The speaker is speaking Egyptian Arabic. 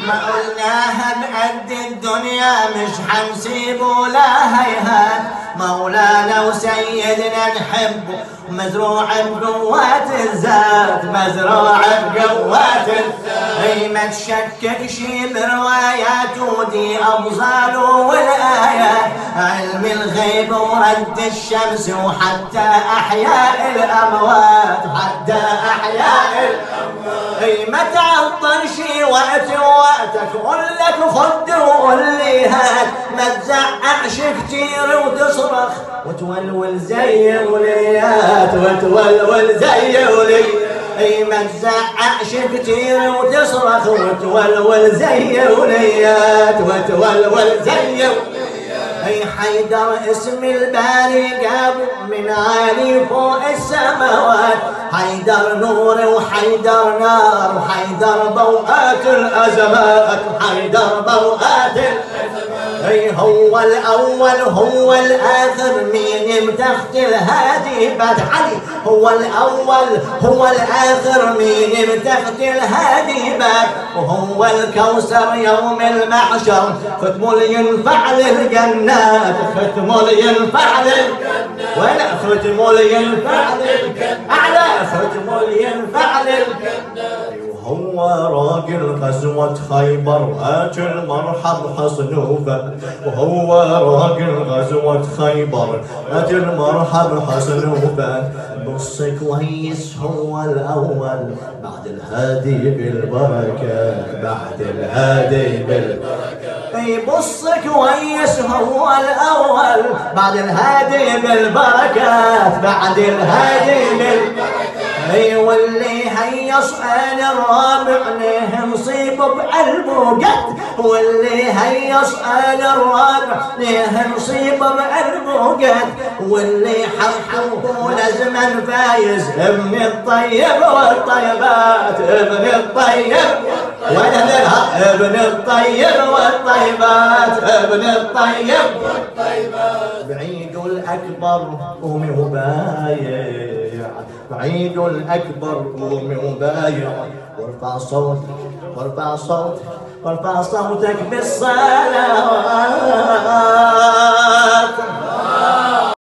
ما قلناها بقد الدنيا مش حنسيب ولا هيهات مولانا وسيدنا نحبه مزروع بقوات الذات مزروع بقوات الذات اي ما تشككش برواياته دي ابصاله والايات علم الغيب ورد الشمس وحتى احياء الاموات حتى احياء الاموات اي ما تعطرش وقت وقتك قول لك خد وقول لي هات ما تزعقش كتير وتصرخ وتولول زي وليات وتولول زي وليات اي ما تزعقش كتير وتصرخ وتولول زي وليات وتولول زي اي حيدر اسم الباري جابه من عالي فوق السماوات حيدر نور وحيدر نار وحيدر ضوءات الازمات حيدر ضوءات الازمات اي هو الاول هو الاخر مين متخت الهادي علي هو الاول هو الاخر مين متخت الهادي بات وهو الكوثر يوم المحشر ختم ينفع للجنات ختم ينفع للجنات ولا ختم ينفع للجنات اعلى ختم ينفع للجنات وهو راجل غزوة خيبر آجل مرحب حصنوفة وهو راجل غزوة خيبر آجل مرحب حصنوفة بص كويس هو الأول بعد الهادي بالبركة بعد الهادي بالبركة اي بص كويس هو الأول بعد الهادي بالبركات بعد الهادي بالبركات اي واللي هيص آل الرابع ليه نصيب بقلبه قد واللي هيص آل الرابع ليه نصيب بقلبه قد واللي حقه لزمن فايز ابن الطيب والطيبات ابن الطيب ولدها ابن الطيب والطيبات ابن الطيب والطيبات بعيد الأكبر قومي وبايع بعيد الأكبر قومي وبايع وارفع صوتك وارفع صوتك وارفع صوتك بالصلوات